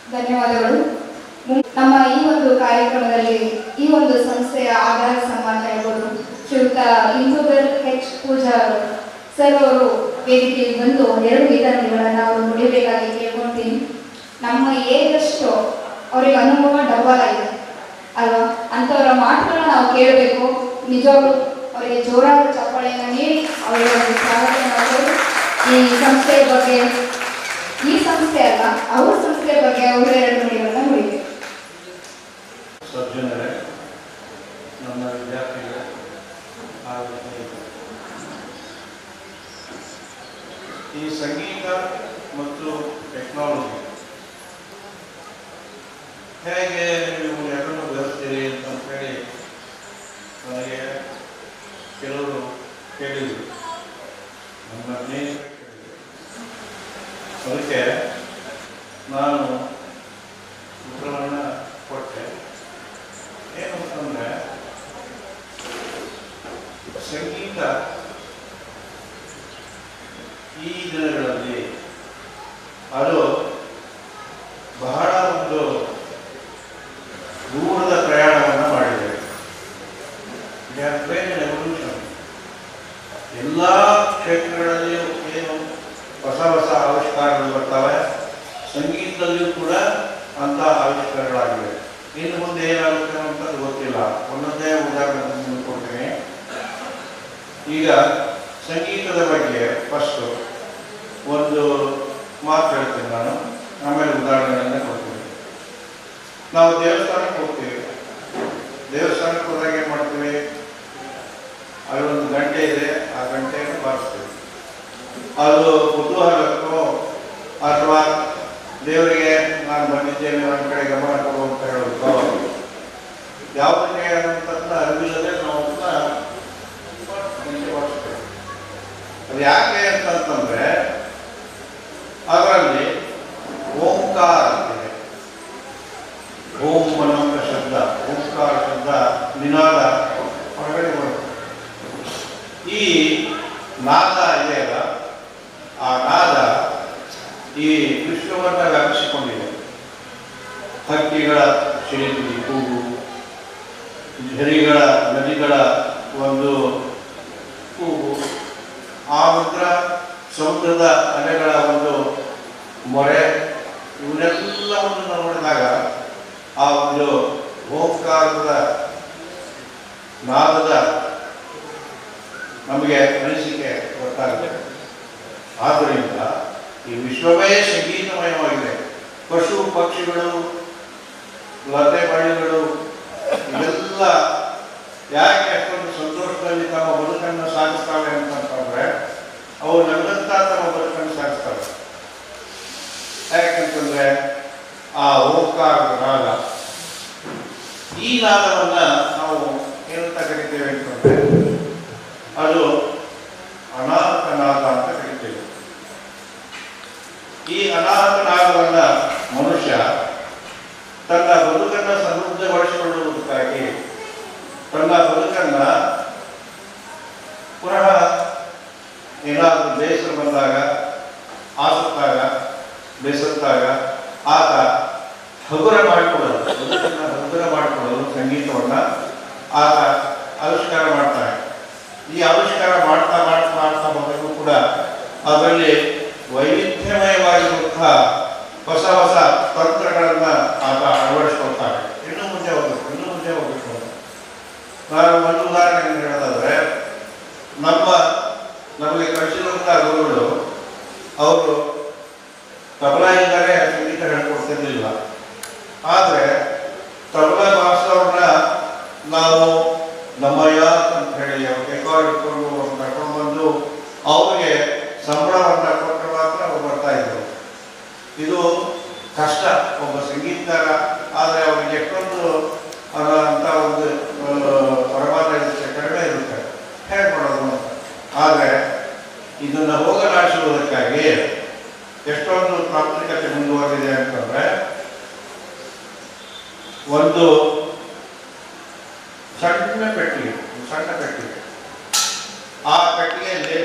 ಧನ್ಯವಾದಗಳು ಮು- ನಮ್ಮ ಈ ಒಂದು ಕಾರ್ಯಕ್ರಮದಲ್ಲಿ ಈ ಒಂದು ಸಂಸ್ಥೆಯ ಆಧಾರ ಸ್ತಂಭ ಅಂತ ಹೇಳ್ಬೋದು ಶ್ರೀಯುತ ಇಂದುಗರ್ ಹೆಚ್ ಪೂಜಾ ಅವರು ಸರ್ ಅವರು ವೇದಿಕೆಗೆ ಬಂದು ಎರಡು ವಿಧಾನಗಳನ್ನು ಅವರು ನುಡಿಬೇಕಾಗಿ ಕೇಳ್ಕೊಳ್ತೀನಿ ನಮ್ಮ ಏಜಷ್ಟು ಅವರಿಗೆ ಅನುಭವ ಡಬ್ಬಲ್ ಆಗಿದೆ ಅಲ್ವಾ ಅಂಥವರ ಮಾತುಗಳನ್ನ ನಾವು ಕೇಳಬೇಕು ನಿಜವಾಗ್ಲೂ ಅವರಿಗೆ ಜೋರಾದ ಚಪ್ಪಾಳೆಯನ್ನು ನೀಡಿ ಅವರಿಗೆ ಒಂದು ಸ್ವಾಗತ ಮಾಡಬಹುದು ಈ ಸಂಸ್ಥೆಯ ಬಗ್ಗೆ ಈ ಸಂಸ್ಥೆ ಅಲ್ಲ ಅವ್ರ ಸಂಸ್ಥೆಯ ಬಗ್ಗೆ ಅವರು ಎರಡು ನುಡಿಗಳನ್ನ ನುಡಿಬೇಕು ಸಜ್ಜನರೇ ನನ್ನ ವಿದ್ಯಾರ್ಥಿಗಳೇ ಹಾಗೂ ಸ್ನೇಹಿತರೆ ಈ ಸಂಗೀತ ಮತ್ತು ಟೆಕ್ನಾಲಜಿ ಹೇಗೆ ನೀವು ಎರಡನ್ನು ಬೆಳೆಸ್ತೀರಿ ಅಂತ ಹೇಳಿ ನನಗೆ ಕೆಲವರು ಕೇಳಿದರು ನನ್ನ ಸ್ನೇಹಿತರು ಕೇಳಿದರು ಅದಕ್ಕೆ ನಾನು ಉತ್ತರವನ್ನು ಕೊಟ್ಟೆ ಏನು ಅಂತಂದ್ರೆ ಸಂಗೀತ ಈ ದಿನಗಳಲ್ಲಿ ಅದು ಬಹಳ ಒಂದು ದೂರದ ಪ್ರಯಾಣವನ್ನು ಮಾಡಿದೆ ಟ್ರೈನ್ ಎವಲ್ಯೂಷನ್ ಎಲ್ಲ ಕ್ಷೇತ್ರಗಳಲ್ಲಿಯೂ ಏನು ಹೊಸ ಹೊಸ ಆವಿಷ್ಕಾರಗಳು ಬರ್ತವೆ ಸಂಗೀತದಲ್ಲಿಯೂ ಕೂಡ ಅಂಥ ಆವಿಷ್ಕಾರಗಳಾಗಿವೆ ಇನ್ನು ಮುಂದೆ ಏನಾಗುತ್ತೆ ಅಂತ ಗೊತ್ತಿಲ್ಲ ಒಂದೊಂದೇ ಉದಾಹರಣೆ ನಿಮ್ಗೆ ಕೊಡ್ತೀನಿ ಈಗ ಸಂಗೀತದ ಬಗ್ಗೆ ಫಸ್ಟು ಒಂದು ಮಾತು ಹೇಳ್ತೀನಿ ನಾನು ಆಮೇಲೆ ಉದಾಹರಣೆಗಳನ್ನ ಕೊಡ್ತೀನಿ ನಾವು ದೇವಸ್ಥಾನಕ್ಕೆ ಹೋಗ್ತೀವಿ ದೇವಸ್ಥಾನಕ್ಕೆ ಹೋದಾಗ ಏನು ಮಾಡ್ತೀವಿ ಅಲ್ಲಿ ಒಂದು ಗಂಟೆ ಇದೆ ಆ ಗಂಟೆಯನ್ನು ಬಾರಿಸ್ತೀವಿ ಅದು ಕುತೂಹಲಕ್ಕೋ ಅಥವಾ ದೇವರಿಗೆ ನಾನು ಬಂದಿದ್ದೇನೆ ನನ್ನ ಕಡೆ ಗಮನ ಕೊಡು ಅಂತ ಹೇಳೋದು ಯಾವುದಕ್ಕೆ ಅನ್ನೋಂಥದ್ದನ್ನ ಅರಿವಿಲ್ಲದೆ ನಾವು ಅದನ್ನ ಗಂಟೆ ಬಾರಿಸ್ತೇವೆ ಅದು ಯಾಕೆ ಅಂತಂತಂದ್ರೆ ಅದರಲ್ಲಿ ಓಂಕಾರ ಅಂತಿದೆ ಓಂ ಅನ್ನುವಂಥ ಶಬ್ದ ಓಂಕಾರ ಶಬ್ದ ನಿನಾದ ಹೊರಗಡೆ ಬರುತ್ತೆ ಈ ನಾದ ಇದೆಯಲ್ಲ ಆ ನಾದ ಈ ವಿಶ್ವವನ್ನು ವ್ಯಾಪಿಸಿಕೊಂಡಿದೆ ಹಕ್ಕಿಗಳ ಚಿಲಿಪಿಲಿ ಕೂಗು ಝರಿಗಳ ನದಿಗಳ ಒಂದು ಕೂಗು ಆ ನಂತರ ಸಮುದ್ರದ ಅಲೆಗಳ ಒಂದು ಮೊರೆ ಇವನ್ನೆಲ್ಲವನ್ನು ನಾವು ನೋಡಿದಾಗ ಆ ಒಂದು ಓಂಕಾರದ ನಾದದ ನಮಗೆ ಅನಿಸಿಕೆ ಗೊತ್ತಾಗುತ್ತೆ ಆದ್ದರಿಂದ ಈ ವಿಶ್ವವೇ ಸಂಗೀತಮಯವಾಗಿದೆ ಪಶು ಪಕ್ಷಿಗಳು ಲತೆ ಬಳ್ಳಿಗಳು ಇವೆಲ್ಲ ಯಾಕೆ ಅಷ್ಟೊಂದು ಸಂತೋಷದಲ್ಲಿ ತಮ್ಮ ಬದುಕನ್ನು ಸಾಗಿಸ್ತವೆ ಅಂತಂತಂದ್ರೆ ಅವು ನನ್ನಂತ ತಮ್ಮ ಬದುಕನ್ನು ಸಾಗಿಸ್ತವೆ ಯಾಕಂತಂದ್ರೆ ಆ ಓಂಕಾರದ ನಾದ ಈ ನಾದವನ್ನ ನಾವು ಏನಂತ ಕರಿತೇವೆ ಅಂತಂದ್ರೆ ಅದು ಅನಾಥ ನಾದ ಅಂತ ಕರಿತೇವೆ ಈ ಅನಾಥ ನಾದವನ್ನ ಮನುಷ್ಯ ತನ್ನ ಬದುಕನ್ನು ಸಮೃದ್ಧಗೊಳಿಸಿಕೊಳ್ಳುವುದಕ್ಕಾಗಿ ತನ್ನ ಬದುಕನ್ನ ಪುನಃ ಏನಾದರೂ ಬೇಸರ ಬಂದಾಗ ಆಸುತ್ತಾಗ ಬೇಸತ್ತಾಗ ಆತ ಹಗುರ ಮಾಡಿಕೊಳ್ಳಲು ಬದುಕನ್ನ ಹಗುರ ಮಾಡಿಕೊಳ್ಳಲು ಸಂಗೀತವನ್ನ ಆತ ಆವಿಷ್ಕಾರ ಮಾಡ್ತಾನೆ ಈ ಆವಿಷ್ಕಾರ ಮಾಡ್ತಾ ಮಾಡ್ತಾ ಮಾಡ್ತಾ ಬಂದರೂ ಕೂಡ ಅದರಲ್ಲಿ ವೈವಿಧ್ಯಮಯವಾಗಿರುವಂತಹ ಹೊಸ ಹೊಸ ತಂತ್ರಗಳನ್ನ ಆತ ಅಳವಡಿಸ್ಕೊಳ್ತಾನೆ ಇನ್ನು ಮುಂದೆ ಹೋಗ್ಬೇಕು ಇನ್ನು ಮುಂದೆ ಹೋಗ್ಬೇಕು ನಾನು ಒಂದು ಉದಾಹರಣೆ ಹೇಳೋದಾದ್ರೆ ನಮ್ಮ ನಮಗೆ ಕಳಿಸಿರುವಂತಹ ಗುರುಗಳು ಅವರು ತಬಲಾ ಇಲ್ಲದೆ ಸಂಗೀತ ಹೇಳ್ಕೊಡ್ತಿರ್ಲಿಲ್ಲ ಆದರೆ ತಬಲಾ ಮಾಸ್ತವ್ರನ್ನ ನಾವು ನಮ್ಮಯ್ಯ ಅಂತ ಹೇಳಿ ಅವ್ರು ರೆಕಾರ್ಡ್ ಇಟ್ಕೊಂಡು ಅವ್ರನ್ನ ಕರ್ಕೊಂಡು ಬಂದು ಅವ್ರಿಗೆ ಸಂಬಳವನ್ನ ಕೊಟ್ಟರೆ ಮಾತ್ರ ಅವ್ರು ಬರ್ತಾ ಇದ್ರು ಇದು ಕಷ್ಟ ಒಬ್ಬ ಸಂಗೀತಗಾರ ಆದರೆ ಅವರಿಗೆ ಎಷ್ಟೊಂದು ಅದರ ಅಂತ ಒಂದು ಪರಮಾನ ಇರುತ್ತೆ ಕಡಿಮೆ ಇರುತ್ತೆ ಹೇಗೆ ಮಾಡೋದು ಅಂತ ಆದರೆ ಇದನ್ನು ಹೋಗಲಾಡಿಸುವುದಕ್ಕಾಗಿ ಎಷ್ಟೊಂದು ತಾಂತ್ರಿಕತೆ ಮುಂದುವರೆದಿದೆ ಅಂತಂದ್ರೆ ಒಂದು ಸಣ್ಣ ಪೆಟ್ಟಿಗೆ ಒಂದು ಸಣ್ಣ ಪೆಟ್ಟಿಗೆ ಆ ಪೆಟ್ಟಿಗೆಯಲ್ಲಿ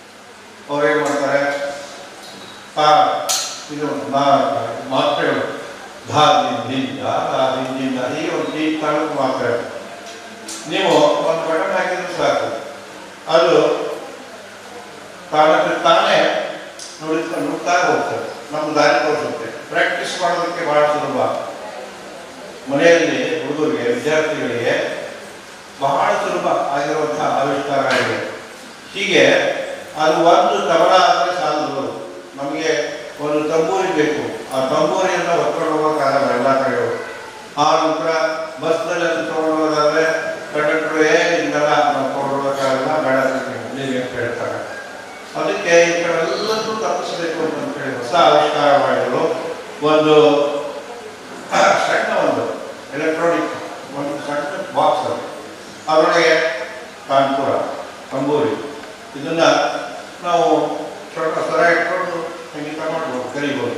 ಅವ್ರೇನು ಮಾಡ್ತಾರೆ ಪಾ ಇದು ಮಾ ಮಾತ್ರೆಗಳು ಧಾದಿಂದ ಧಾದಿಂದ ಹೀಗೆ ಒಂದು ಈ ತಾಲೂಕು ಮಾತ್ರ ನೀವು ಒಂದು ಬಟನ್ ಹಾಕಿದ್ರೆ ಸಾಕು ಅದು ತಾನಕ್ಕೆ ತಾನೇ ನೋಡಿಕೊಂಡು ನುಗ್ತಾ ಹೋಗ್ತದೆ ನಮ್ಮ ದಾರಿ ತೋರಿಸುತ್ತೆ ಪ್ರಾಕ್ಟೀಸ್ ಮಾಡೋದಕ್ಕೆ ಬಹಳ ಸುಲಭ ಮನೆಯಲ್ಲಿ ಹುಡುಗರಿಗೆ ವಿದ್ಯಾರ್ಥಿಗಳಿಗೆ ಬಹಳ ಸುಲಭ ಆಗಿರುವಂತಹ ಆವಿಷ್ಕಾರ ಆಗಿದೆ ಹೀಗೆ ಅದು ಒಂದು ತಬಲ ಆದರೆ ಸಾಲದು ನಮಗೆ ಒಂದು ತಂಬೂರಿ ಬೇಕು ಆ ತಂಬೂರಿಯನ್ನು ಹೊತ್ಕೊಂಡು ಹೋಗೋಕ್ಕಾಗಲ್ಲ ಎಲ್ಲ ಕಡೆಯೂ ಆ ನಂತರ ಬಸ್ನಲ್ಲಿ ಅದು ತಗೊಂಡು ಹೋದಾದ್ರೆ ಕಂಡಕ್ಟರ್ ಏ ಹಿಂಗೆಲ್ಲ ನಾವು ತಗೊಂಡು ಹೋಗೋಕ್ಕಾಗಲ್ಲ ಬೇಡ ನೀವು ಅಂತ ಹೇಳ್ತಾರೆ ಅದಕ್ಕೆ ಈ ಕಡೆ ಎಲ್ಲದೂ ತಪ್ಪಿಸಬೇಕು ಅಂತ ಹೇಳಿ ಹೊಸ ಆವಿಷ್ಕಾರ ಮಾಡಿದ್ರು ಒಂದು ಸಣ್ಣ ಒಂದು ಎಲೆಕ್ಟ್ರಾನಿಕ್ ಒಂದು ಸಣ್ಣ ಬಾಕ್ಸ್ ಅದು ಅದರೊಳಗೆ ಕಾನ್ಪುರ ತಂಬೂರಿ ಇದನ್ನ ನಾವು ಸ್ವಲ್ಪ ಸರ ಇಟ್ಕೊಂಡು ಸಂಗೀತ ಮಾಡ್ಬೋದು ಕಲಿಬೋದು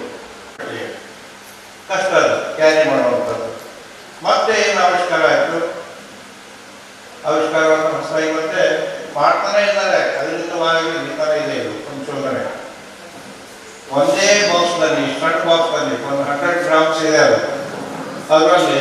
ಕಷ್ಟ ಅದು ಕ್ಯಾರಿ ಮಾಡುವಂಥದ್ದು ಮತ್ತೆ ಏನು ಆವಿಷ್ಕಾರ ಆಯಿತು ಆವಿಷ್ಕಾರವನ್ನು ಹೊಸದಾಗಿ ಮತ್ತೆ ಮಾಡ್ತಾನೆ ಇದ್ದಾರೆ ಖಂಡಿತವಾಗಿ ನಡೀತಾನೆ ಇದೆ ಇದು ಸಂಶೋಧನೆ ಒಂದೇ ಬಾಕ್ಸ್ನಲ್ಲಿ ಸಣ್ಣ ಬಾಕ್ಸ್ನಲ್ಲಿ ಒಂದು ಹಂಡ್ರೆಡ್ ಗ್ರಾಮ್ಸ್ ಇದೆ ಅದು ಅದರಲ್ಲಿ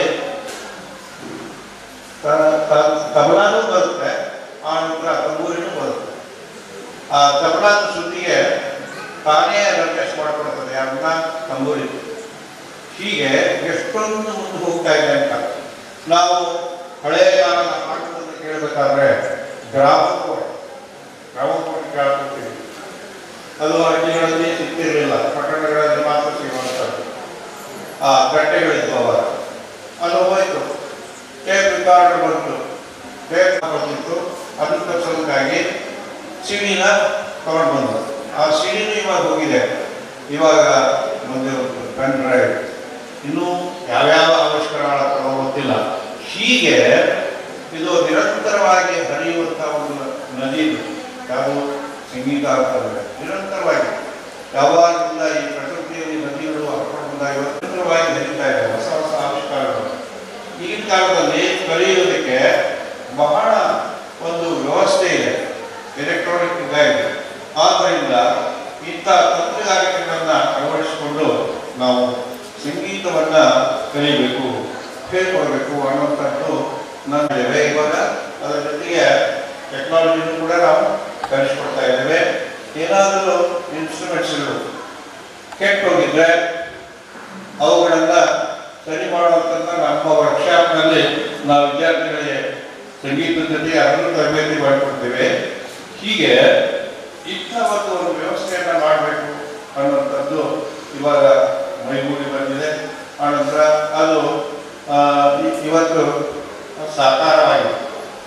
ತಬಲಾನು ಬರುತ್ತೆ ಆ ನಂತರ ತಂಬೂರಿನೂ ಬರುತ್ತೆ ಆ ತಬಲಾದ ಸುದ್ದಿಗೆ ತಾನೇ ಅಡ್ಜಸ್ಟ್ ಮಾಡ್ಕೊಡ್ತದೆ ಅದನ್ನ ತಂಬೂರಿ ಹೀಗೆ ಎಷ್ಟೊಂದು ಮುಂದೆ ಹೋಗ್ತಾ ಇದೆ ಅಂತ ನಾವು ಹಳೆಯ ಕಾಲದ ಹಾಡುಗಳನ್ನು ಕೇಳಬೇಕಾದ್ರೆ ಗ್ರಾಮಫೋನ್ ಗ್ರಾಮಫೋನ್ ಕೇಳ್ಕೊತೀವಿ ಅದು ಹಳ್ಳಿಗಳಲ್ಲಿ ಸಿಗ್ತಿರಲಿಲ್ಲ ಪಟ್ಟಣಗಳಲ್ಲಿ ಮಾತ್ರ ಸಿಗುವಂಥದ್ದು ಆ ಗಟ್ಟೆಗಳಿದ್ವು ಅವಾಗ ಅದು ಹೋಯ್ತು ಟೇಪ್ ರಿಕಾರ್ಡರ್ ಬಂತು ಟೇಪ್ ಬಂದಿತ್ತು ಅದನ್ನ ತಪ್ಪಿಸೋದಕ್ಕಾಗಿ ಸಿಡಿನ ತಗೊಂಡು ಬಂದು ಆ ಸಿಡಿನೂ ಇವಾಗ ಹೋಗಿದೆ ಇವಾಗ ಮುಂದೆ ಪೆನ್ ಡ್ರೈವ್ ಇನ್ನೂ ಯಾವ್ಯಾವ ಆವಿಷ್ಕಾರಗಳ ಗೊತ್ತಿಲ್ಲ ಹೀಗೆ ಇದು ನಿರಂತರವಾಗಿ ಹರಿಯುವಂಥ ಒಂದು ನದಿ ಇದು ಯಾವುದು ಸಂಗೀತ ಅಂತಂದ್ರೆ ನಿರಂತರವಾಗಿ ಯಾವಾಗಿಂದ ಈ ಪ್ರಕೃತಿಯಲ್ಲಿ ನದಿಗಳು ಹರ್ಕೊಂಡು ಬಂದಾಗ ನಿರಂತರವಾಗಿ ನಡೀತಾ ಇದೆ ಹೊಸ ಹೊಸ ಆವಿಷ್ಕಾರಗಳು ಈಗಿನ ಕಾಲದಲ್ಲಿ ಕಲಿಯುವುದಕ್ಕೆ ಬಹಳ ಒಂದು ವ್ಯವಸ್ಥೆ ಇದೆ ಎಲೆಕ್ಟ್ರಾನಿಕ್ ಇದೆ ಆದ್ದರಿಂದ ಇಂಥ ತಂತ್ರಗಾರಿಕೆಗಳನ್ನು ಅಳವಡಿಸಿಕೊಂಡು ನಾವು ಸಂಗೀತವನ್ನ ಕಲಿಬೇಕು ಹೇಳ್ಕೊಡ್ಬೇಕು ಅನ್ನುವಂಥದ್ದು ನಮ್ಮಿದೆ ಇವಾಗ ಅದರ ಜೊತೆಗೆ ಟೆಕ್ನಾಲಜಿನೂ ಕೂಡ ನಾವು ಕಲಿಸ್ಕೊಡ್ತಾ ಇದ್ದೇವೆ ಏನಾದರೂ ಇನ್ಸ್ಟ್ರೂಮೆಂಟ್ಸ್ಗಳು ಕೆಟ್ಟೋಗಿದ್ರೆ ಅವುಗಳನ್ನ ಸರಿ ಮಾಡುವಂಥದ್ದು ನಮ್ಮ ವರ್ಕ್ಶಾಪ್ನಲ್ಲಿ ನಾವು ವಿದ್ಯಾರ್ಥಿಗಳಿಗೆ ಸಂಗೀತದ ಜೊತೆ ಅದನ್ನು ತರಬೇತಿ ಮಾಡಿಕೊಡ್ತೇವೆ ಹೀಗೆ ಇಂಥ ಒಂದು ಒಂದು ವ್ಯವಸ್ಥೆಯನ್ನ ಮಾಡಬೇಕು ಅನ್ನುವಂಥದ್ದು ಇವಾಗ ಮೈಗೂಡಿ ಬಂದಿದೆ ಆನಂತರ ಅದು ಆ, ಇ- ಇವತ್ತು ಸಾಕಾರವಾಗಿದೆ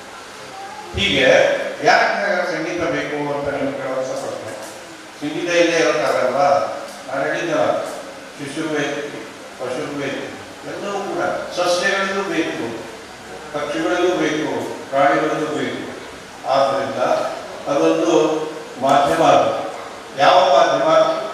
ಹೀಗೆ ಯಾಕೆ ಹಾಗಾದ್ರೆ ಸಂಗೀತ ಬೇಕು ಅಂತ ನಿಮ್ಗೆ ಕೇಳುವಂಥ ಪ್ರಶ್ನೆ ಸಂಗೀತ ಇಲ್ಲದೆ ಇರೋಕ್ಕಾಗಲ್ವ ನಾನು ಹೇಳಿದ್ದೆ ಶಿಶು ಬೇಕು ಪಶು ಬೇಕು ಎಲ್ಲವೂ ಕೂಡ ಸಸ್ಯಗಳಿಗೂ ಬೇಕು ಪಕ್ಷಿಗಳಿಗೂ ಬೇಕು ಪ್ರಾಣಿಗಳಿಗೂ ಬೇಕು ಆದ್ದರಿಂದ ಅದೊಂದು ಮಾಧ್ಯಮ ಅದು ಯಾವ ಮಾಧ್ಯಮ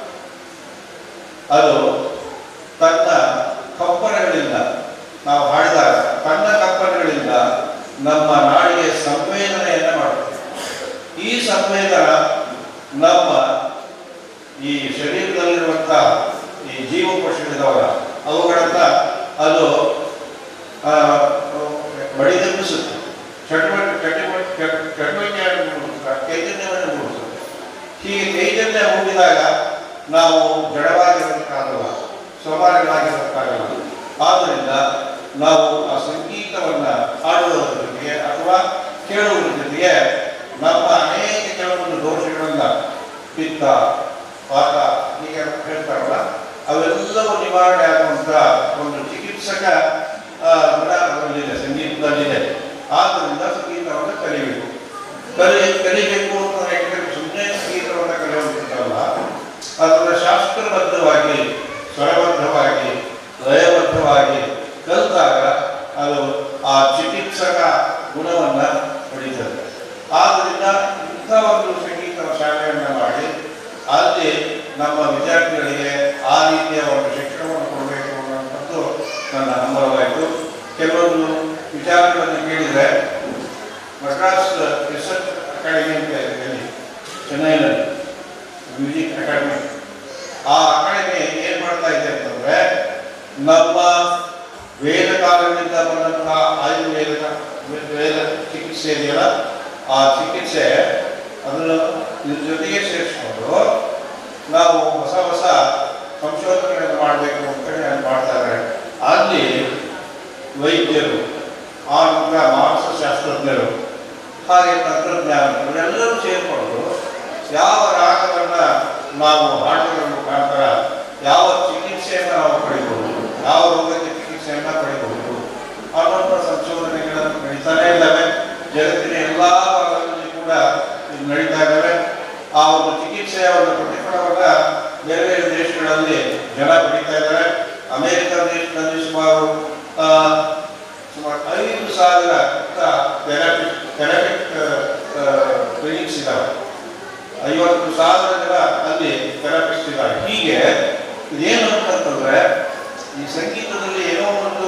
ಅದು ತನ್ನ ಕಂಪನಗಳಿಂದ ನಾವು ಹಾಡಿದಾಗ ತನ್ನ ಕಂಪನಗಳಿಂದ ನಮ್ಮ ನಾಡಿಗೆ ಸಂವೇದನೆಯನ್ನ ಮಾಡುತ್ತೆ ಈ ಸಂವೇದನ ನಮ್ಮ ಈ ಶರೀರದಲ್ಲಿರುವಂಥ ಈ ಜೀವಕೋಶಗಳಿದಾವಲ್ಲ ಅವುಗಳನ್ನ ಅದು ಆ, ಬಡಿದೆಬ್ಬಿಸುತ್ತೆ ಚಟುವಟಿಕೆ ಚಟುವಟಿಕೆ ಚಟುವಟಿಕೆಯನ್ನು ಮೂಡಿಸುತ್ತೆ ಚೈತನ್ಯವನ್ನು ಮೂಡಿಸುತ್ತೆ ಹೀಗೆ ಚೈತನ್ಯ ಮೂಡಿದಾಗ ನಾವು ಜಡವಾಗಿರೋದಕ್ಕಾಗಲ್ಲ ಸವಾಲುಗಳಾಗಿರೋದಕ್ಕಾಗಲ್ಲ ಆದ್ದರಿಂದ ನಾವು ಆ ಸಂಗೀತವನ್ನ ಹಾಡುವುದರ ಜೊತೆಗೆ ಅಥವಾ ಕೇಳುವುದರ ಜೊತೆಗೆ ನಮ್ಮ ಅನೇಕ ಕೆಲವೊಂದು ದೋಷಗಳನ್ನ ಪಿತ್ತ ಪಾತ ಹೀಗೆ ಹೇಳ್ತಾರಲ್ಲ ಅವೆಲ್ಲವೂ ನಿವಾರಣೆ ಆಗುವಂತ ಒಂದು ಚಿಕಿತ್ಸಕ ಆ, ಗುಣ ಅದರಲ್ಲಿದೆ ಸಂಗೀತದಲ್ಲಿದೆ ಆದ್ದರಿಂದ ಸಂಗೀತವನ್ನು ಕಲಿಬೇಕು ಕಲಿ ಕಲಿಬೇಕು ಅಂತ ಹೇಳಿದ್ರೆ ಸುಮ್ಮನೆ ಸಂಗೀತವನ್ನು ಕಲಿಯುವಂಥದ್ದಲ್ಲ ಅದನ್ನು ಶಾಸ್ತ್ರಬದ್ಧವಾಗಿ ಸ್ವರಬದ್ಧವಾಗಿ ಲಯಬದ್ಧವಾಗಿ ಕಲಿತಾಗ ಅದು ಆ ಚಿಕಿತ್ಸಕ ಗುಣವನ್ನು ಪಡೀತದೆ ಆದ್ದರಿಂದ ಇಂಥ ಒಂದು ಸಂಗೀತ ಶಾಲೆಯನ್ನು ಮಾಡಿ ಅಲ್ಲಿ ನಮ್ಮ ವಿದ್ಯಾರ್ಥಿಗಳಿಗೆ ಆ ರೀತಿಯ ಒಂದು ಶಿಕ್ಷಣವನ್ನು ಕೊಡಬೇಕು ಅನ್ನುವಂಥದ್ದು ನನ್ನ ಹಂಬಲವಾಯಿತು ಕೆಲವೊಂದು ವಿಚಾರಗಳನ್ನು ಕೇಳಿದರೆ ಮದ್ರಾಸ್ ರಿಸರ್ಚ್ ಅಕಾಡೆಮಿ ಅಂತ ಇದೆ ಇಲ್ಲಿ ಚೆನ್ನೈನಲ್ಲಿ ಮ್ಯೂಸಿಕ್ ಅಕಾಡೆಮಿ ಆ ಅಕಾಡೆಮಿ ಏನು ಮಾಡ್ತಾ ಇದೆ ಅಂತಂದ್ರೆ ನಮ್ಮ ವೇದ ಕಾಲದಿಂದ ಬಂದಂತಹ ಆಯುರ್ವೇದ ವೇದ ಚಿಕಿತ್ಸೆ ಇದೆಯಲ್ಲ ಆ ಚಿಕಿತ್ಸೆ ಅದನ್ನು ಇದ್ರ ಜೊತೆಗೆ ಸೇರಿಸ್ಕೊಂಡು ನಾವು ಹೊಸ ಹೊಸ ಸಂಶೋಧನೆಗಳನ್ನು ಮಾಡಬೇಕು ಅಂತೇಳಿ ಅಲ್ಲಿ ಮಾಡ್ತಾರೆ ಅಲ್ಲಿ ವೈದ್ಯರು ಆ ನಂತರ ಮಾನಸಶಾಸ್ತ್ರಜ್ಞರು ಹಾಗೆ ತಂತ್ರಜ್ಞಾನ ಇವರೆಲ್ಲರೂ ಸೇರಿಕೊಂಡು ಯಾವ ರಾಗವನ್ನ ನಾವು ಹಾಡುಗಳ ಮುಖಾಂತರ ಯಾವ ಚಿಕಿತ್ಸೆಯನ್ನು ನಾವು ಪಡಿಬಹುದು ಯಾವ ರೋಗಕ್ಕೆ ಚಿಕಿತ್ಸೆಯನ್ನ ಪಡಿಬಹುದು ಅನ್ನುವಂಥ ಸಂಶೋಧನೆಗಳನ್ನು ನಡೀತಾನೆ ಇದ್ದಾವೆ ಜಗತ್ತಿನ ಎಲ್ಲ ಭಾಗಗಳಲ್ಲಿ ಕೂಡ ಇದು ನಡೀತಾ ಇದ್ದಾವೆ ಆ ಒಂದು ಚಿಕಿತ್ಸೆಯ ಒಂದು ಪ್ರತಿಫಲವನ್ನ ಬೇರೆ ಬೇರೆ ದೇಶಗಳಲ್ಲಿ ಜನ ಪಡಿತಾ ಇದ್ದಾರೆ ಅಮೆರಿಕ ದೇಶದಲ್ಲಿ ಸುಮಾರು ಆ, ಸುಮಾರು ಐದು ಸಾವಿರ ಥೆರಪಿಕ್ ಥೆರಪಿಕ್ ಕ್ಲಿನಿಕ್ಸ್ ಇದ್ದಾವೆ ಐವತ್ತು ಸಾವಿರ ಜನ ಅಲ್ಲಿ ಥೆರಪಿಸ್ಟ್ ಇದ್ದಾರೆ ಹೀಗೆ ಇದೇನು ಅಂತಂತಂದ್ರೆ ಈ ಸಂಗೀತದಲ್ಲಿ ಏನೋ ಒಂದು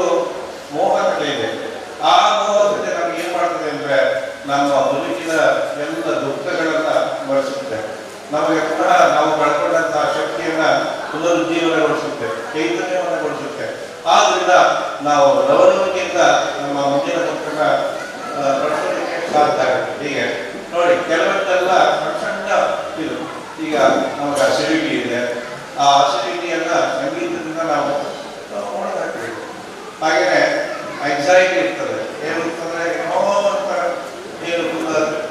ಮೋಹಕತೆ ಇದೆ ಆ ಮೋಹಕತೆ ನಮ್ಗೆ ಏನ್ ಮಾಡ್ತದೆ ಅಂದ್ರೆ ನಮ್ಮ ಬದುಕಿನ ಎಲ್ಲ ದುಃಖಗಳನ್ನ ಮರೆಸುತ್ತೆ ನಮಗೆ ಪುನಃ ನಾವು ಕಳ್ಕೊಂಡಂತಹ ಶಕ್ತಿಯನ್ನ ಪುನರುಜ್ಜೀವನಗೊಳಿಸುತ್ತೆ ಚೈತನ್ಯವನ್ನಗೊಳಿಸುತ್ತೆ ಆದ್ರಿಂದ ನಾವು ಲವಲವಿಕೆಯಿಂದ ನಮ್ಮ ಮುಂದಿನ ಬದುಕನ್ನ ಆ, ನಡೆಸೋದಕ್ಕೆ ಸಾಧ್ಯ ಆಗುತ್ತೆ ಹೀಗೆ ನೋಡಿ ಕೆಲವೊಂದೆಲ್ಲ ಸಣ್ಣ ಸಣ್ಣ ಇದು ಈಗ ನಮಗೆ ಅಸಿಡಿಟಿ ಇದೆ ಆ ಅಸಿಡಿಟಿಯನ್ನ ಸಂಗೀತದಿಂದ ನಾವು ಹೊರಗಾಕ್ಬೇಕು ಹಾಗೆಯೇ anxiety ಇರ್ತದೆ ಏನು ಅಂತಂದ್ರೆ ಏನೋ ಒಂಥರ ಏನು ತುಂಬ,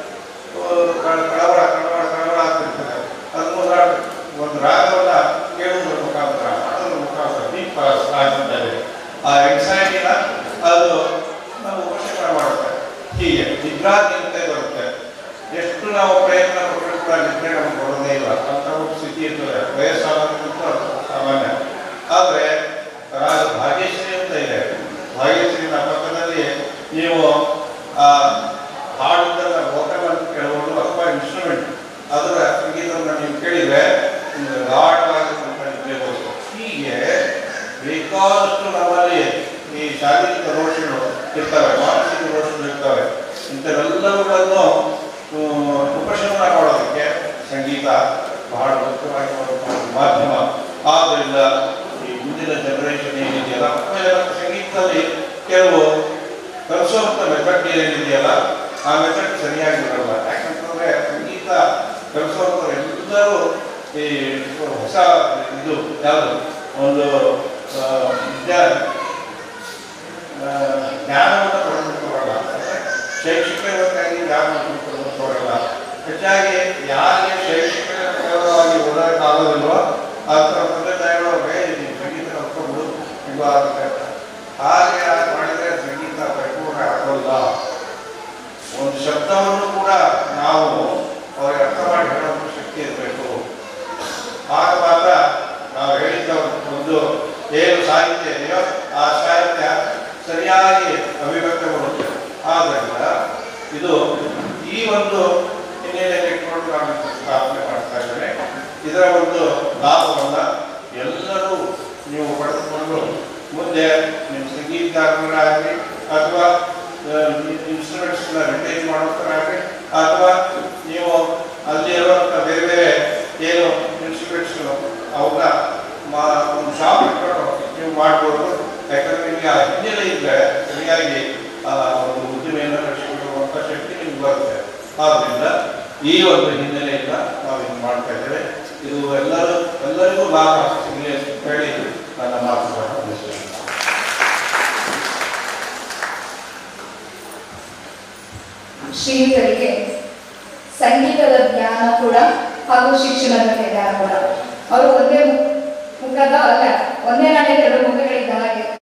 ಆ, ಕಳ- ಕಳವಳ ಕಳವಳ ಕಳವಳ ಆಗ್ತಿರ್ತದೆ ಅದು ಒಂದು ಒಂದು ರಾಗವನ್ನ ಕೇಳುವುದರ ಮುಖಾಂತರ ಹಾಡೋದ್ರ ಮುಖಾಂತರ ದೀಪ ಆಗಿದ್ದಾರೆ ಆ anxiety-ನ ಅದು ನಾವು ವಶೀಕರಣ ಮಾಡುತ್ತೆ ಹೀಗೆ ನಿದ್ರಾಧೀನತೆ ಬರುತ್ತೆ ಎಷ್ಟು ನಾವು ಪ್ರಯತ್ನ ಪಟ್ಟರು ಕೂಡ ನಿದ್ರೆ ನಮಗೆ ಬರೋದೇ ಇಲ್ಲ ಅಂತ ಒಂದು ಸ್ಥಿತಿ ಇರ್ತದೆ ವಯಸ್ಸಾಗೋದಕ್ಕಿಂತ ಸಾಮಾನ್ಯ ಆದರೆ ರಾಗ ಭಾಗ್ಯಶ್ರೀ ಅಂತ ಇದೆ ಭಾಗ್ಯಶ್ರೀನ ಪಕ್ಕದಲ್ಲಿ ನೀವು ಆ ಹಾಡುವುದನ್ನ ವೋಕಲ್ ಅಂತ ಕೇಳಬಹುದು ಅಥವಾ ಇನ್ಸ್ಟ್ರೂಮೆಂಟ್ ಅದರ ಸಂಗೀತವನ್ನು ನೀವು ಕೇಳಿದ್ರೆ ನಿಮ್ಗೆ ಗಾಢವಾಗಿರ್ತಕ್ಕಂಥ ನಿದ್ರೆ ಬರುತ್ತೆ ಹೀಗೆ ಬೇಕಾದಷ್ಟು ನಮ್ಮಲ್ಲಿ ಈ ಶಾರೀರಿಕ ದೋಷಗಳು ಇರ್ತವೆ ಮಾನಸಿಕ ದೋಷಗಳು ಇರ್ತವೆ ಇಂಥವೆಲ್ಲವುಗಳನ್ನು ಆ, ಉಪಶಮನ ಮಾಡೋದಕ್ಕೆ ಸಂಗೀತ ಬಹಳ ಮುಖ್ಯವಾಗಿರುವಂತಹ ಒಂದು ಮಾಧ್ಯಮ ಆದ್ದರಿಂದ ಈ ಮುಂದಿನ ಜನರೇಷನ್ ಏನಿದೆಯಲ್ಲ ಆಮೇಲೆ ಮತ್ತೆ ಸಂಗೀತದಲ್ಲಿ ಕೆಲವು ಕಲಿಸುವಂಥ ಮೆಥಡ್ ಏನಿದೆಯಲ್ಲ ಆ ಮೆಥಡ್ ಸರಿಯಾಗಿ ಇರಲ್ಲ ಯಾಕಂತಂದ್ರೆ ಸಂಗೀತ ಕಲಿಸುವಂಥವ್ರು ಎಲ್ಲರೂ ಈ ಹೊಸ ಇದು ಯಾವುದು ಒಂದು ಆ, ವಿದ್ಯಾ ಆ, ಜ್ಞಾನವನ್ನು ಪಡೆದುಕೊಂಡು ಬರಲ್ಲ ಶೈಕ್ಷಣಿಕವಾಗಿ ಜ್ಞಾನವನ್ನು ಪಡೆದುಕೊಂಡು ಬರಲ್ಲ ಹೆಚ್ಚಾಗಿ ಯಾರಿಗೆ ಶೈಕ್ಷಣಿಕವಾಗಿ ಓದೋಕ್ಕಾಗೋದಿಲ್ವೋ ಆ ಥರ ತಂದೆ ತಾಯಿಗಳು ಈ ಸಂಗೀತ ಕಲ್ತ್ಕೊಂಡು ಇದು ಆಗುತ್ತೆ ಹಾಗೆ ಆಗ್ ಮಾಡಿದ್ರೆ ಸಂಗೀತ ಪರಿಪೂರ್ಣ ಆಗೋಲ್ಲ ಒಂದು ಶಬ್ದವನ್ನು ಕೂಡ ನಾವು ಅವ್ರಿಗೆ ಅರ್ಥ ಮಾಡಿ ಹೇಳುವಂಥ ಶಕ್ತಿ ಇರಬೇಕು ಆಗ ಮಾತ್ರ ನಾವು ಹೇಳಿದ್ದ ಒಂದು ಏನು ಸಾಹಿತ್ಯ ಇದೆಯೋ ಆ ಸಾಹಿತ್ಯ ಸರಿಯಾಗಿ ಅಭಿವ್ಯಕ್ತಗೊಳ್ಳುತ್ತೆ ಆದ್ದರಿಂದ ಇದು ಈ ಒಂದು ಹಿನ್ನೆಲೆಯಲ್ಲಿ ಇಟ್ಕೊಂಡು ನಾನು ಇದನ್ನ ಸ್ಥಾಪನೆ ಮಾಡ್ತಾ ಇದ್ದೇನೆ ಇದರ ಒಂದು ಲಾಭವನ್ನ ಎಲ್ಲರೂ ನೀವು ಪಡೆದುಕೊಂಡು ಮುಂದೆ ನಿಮ್ಮ ಸಂಗೀತಗಾರರಾಗಲಿ ಅಥವಾ ಇನ್ಸ್ಟ್ರೂಮೆಂಟ್ಸ್ನ ರಿಟೈನ್ ಮಾಡೋರಾಗಲಿ ಅಥವಾ ನೀವು ಅಲ್ಲಿ ಇರುವಂಥ ಬೇರೆ ಬೇರೆ ಏನು ಇನ್ಸ್ಟ್ರೂಮೆಂಟ್ಸ್ ಅವನ್ನ ಮಾ ಒಂದು ಶಾಪ್ ಇಟ್ಕೊಂಡು ನೀವು ಮಾಡ್ಬೋದು ಯಾಕಂದ್ರೆ ನಿಮಗೆ ಆ ಹಿನ್ನೆಲೆ ಇದ್ದರೆ ಸರಿಯಾಗಿ ಆ ಒಂದು ಉದ್ದಿಮೆಯನ್ನು ನಡೆಸಿಕೊಳ್ಳುವಂಥ ಶಕ್ತಿ ನಿಮ್ಗೆ ಬರುತ್ತೆ ಆದ್ದರಿಂದ ಈ ಒಂದು ಹಿನ್ನೆಲೆಯಿಂದ ನಾವು ಇದು ಮಾಡ್ತಾ ಇದ್ದೇವೆ ಇದು ಎಲ್ಲರೂ ಎಲ್ಲರಿಗೂ ಲಾಭ ಸಿಗಲಿ ಅಂತ ಹೇಳಿ ನನ್ನ ಮಾತುಗಳನ್ನು ಮುಗಿಸ್ತೇನೆ ಶ್ರೀಯುತರಿಗೆ ಸಂಗೀತದ ಜ್ಞಾನ ಕೂಡ ಹಾಗೂ ಶಿಕ್ಷಣದ ಜ್ಞಾನ ಕೂಡ ಅವರು ಒಂದೇ ಮುಖದ ಅಲ್ಲ ಒಂದೇ ನಾಣ್ಯದ ಎರಡು ಮುಖಗಳಿದ್ದ ಹಾಗೆ